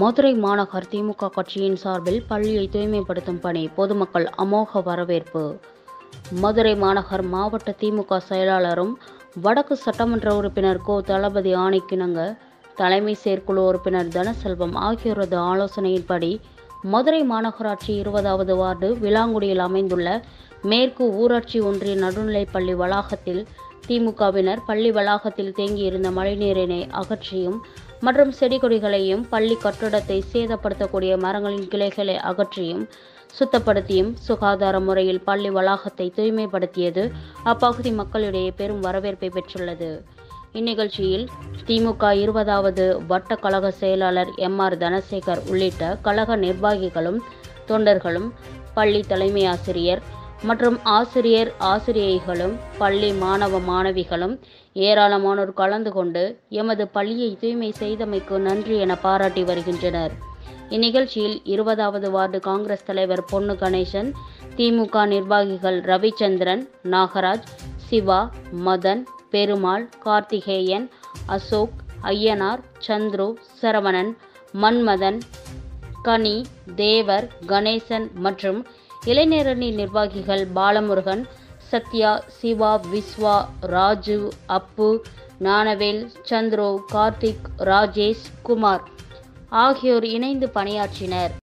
மதுரை மாநகர் திமுக கட்சியின் சார்பில் பள்ளியை தூய்மைப்படுத்தும் பணி பொதுமக்கள் அமோக வரவேற்பு மதுரை மாநகர் மாவட்ட திமுக செயலாளரும் வடக்கு சட்டமன்ற உறுப்பினர் கோ தளபதி ஆணைக்கிணங்க தலைமை செயற்குழு உறுப்பினர் தனசெல்வம் ஆகியோரது ஆலோசனையின்படி மதுரை மாநகராட்சி இருபதாவது வார்டு விளாங்குடியில் அமைந்துள்ள மேற்கு ஊராட்சி ஒன்றிய நடுநிலைப்பள்ளி வளாகத்தில் திமுகவினர் பள்ளி வளாகத்தில் தேங்கியிருந்த மழைநீரினை அகற்றியும் மற்றும் செடி கொடிகளையும் பள்ளி கட்டடத்தை சேதப்படுத்தக்கூடிய மரங்களின் கிளைகளை அகற்றியும் சுத்தப்படுத்தியும் சுகாதார முறையில் பள்ளி வளாகத்தை தூய்மைப்படுத்தியது அப்பகுதி மக்களிடையே பெரும் வரவேற்பை பெற்றுள்ளது இந்நிகழ்ச்சியில் திமுக இருபதாவது வட்ட கழக செயலாளர் எம் ஆர் தனசேகர் உள்ளிட்ட கழக நிர்வாகிகளும் தொண்டர்களும் பள்ளி தலைமை ஆசிரியர் மற்றும் ஆசிரியர் ஆசிரியைகளும் பள்ளி மாணவ மாணவிகளும் ஏராளமானோர் கலந்து கொண்டு எமது பள்ளியை தூய்மை செய்தமைக்கு நன்றி என பாராட்டி வருகின்றனர் இந்நிகழ்ச்சியில் இருபதாவது வார்டு காங்கிரஸ் தலைவர் பொன்னு கணேசன் திமுக நிர்வாகிகள் ரவிச்சந்திரன் நாகராஜ் சிவா மதன் பெருமாள் கார்த்திகேயன் அசோக் ஐயனார் சந்துரு சரவணன் மன்மதன் கனி தேவர் கணேசன் மற்றும் இளைஞரணி நிர்வாகிகள் பாலமுருகன் சத்யா சிவா விஸ்வா ராஜு அப்பு ஞானவேல் சந்துரு கார்த்திக் ராஜேஷ் குமார் ஆகியோர் இணைந்து பணியாற்றினர்